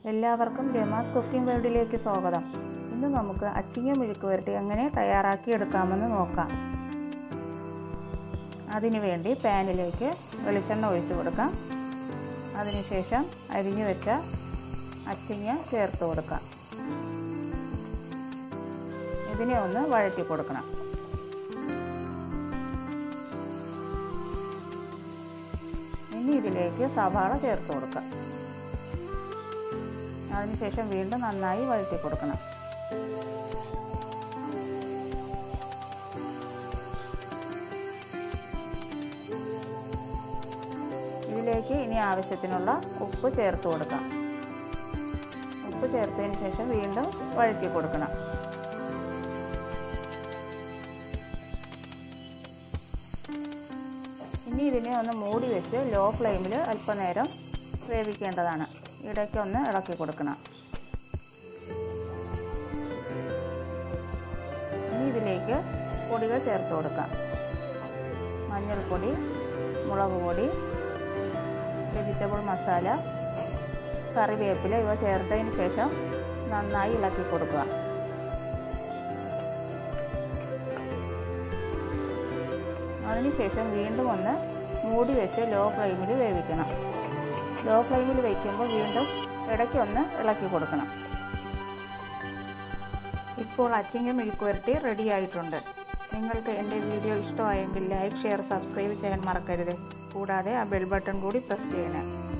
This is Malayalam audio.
എല്ലാവർക്കും ജമാസ് കുക്കിംഗ് വേൾഡിലേക്ക് സ്വാഗതം ഇന്ന് നമുക്ക് അച്ചിങ്ങ മെഴുക്ക് വരട്ടി എങ്ങനെ തയ്യാറാക്കി എടുക്കാമെന്ന് നോക്കാം അതിനുവേണ്ടി പാനിലേക്ക് വെളിച്ചെണ്ണ ഒഴിച്ചു കൊടുക്കാം അതിനുശേഷം അരിഞ്ഞു വെച്ച അച്ചിങ്ങ ചേർത്ത് കൊടുക്കാം ഇതിനെ ഒന്ന് വഴറ്റി കൊടുക്കണം ഇനി ഇതിലേക്ക് സവാള ചേർത്ത് കൊടുക്കാം അതിനുശേഷം വീണ്ടും നന്നായി വഴറ്റി കൊടുക്കണം ഇതിലേക്ക് ഇനി ആവശ്യത്തിനുള്ള ഉപ്പ് ചേർത്ത് കൊടുക്കാം ഉപ്പ് ചേർത്തതിന് ശേഷം വീണ്ടും വഴറ്റി കൊടുക്കണം ഇനി ഇതിനെ ഒന്ന് മൂടി വെച്ച് ലോ ഫ്ലെയിമിൽ അല്പനേരം വേവിക്കേണ്ടതാണ് ഇടയ്ക്കൊന്ന് ഇളക്കി കൊടുക്കണം ഇനി ഇതിലേക്ക് പൊടികൾ ചേർത്ത് കൊടുക്കാം മഞ്ഞൾപ്പൊടി മുളക് പൊടി വെജിറ്റബിൾ മസാല കറിവേപ്പില ഇവ ചേർത്തതിന് ശേഷം നന്നായി ഇളക്കി കൊടുക്കുക അതിനുശേഷം വീണ്ടും ഒന്ന് മൂടി വെച്ച് ലോ ഫ്ലെയിമിൽ വേവിക്കണം ലോ ഫ്ലെയിമിൽ വയ്ക്കുമ്പോൾ വീണ്ടും ഇടയ്ക്കൊന്ന് ഇളക്കി കൊടുക്കണം ഇപ്പോൾ അച്ചിങ്ങ മെഴുക്ക് വരട്ടി റെഡി ആയിട്ടുണ്ട് നിങ്ങൾക്ക് എൻ്റെ വീഡിയോ ഇഷ്ടമായെങ്കിൽ ലൈക്ക് ഷെയർ സബ്സ്ക്രൈബ് ചെയ്യാൻ മറക്കരുത് കൂടാതെ ആ ബെൽ ബട്ടൺ കൂടി പ്രസ് ചെയ്യണം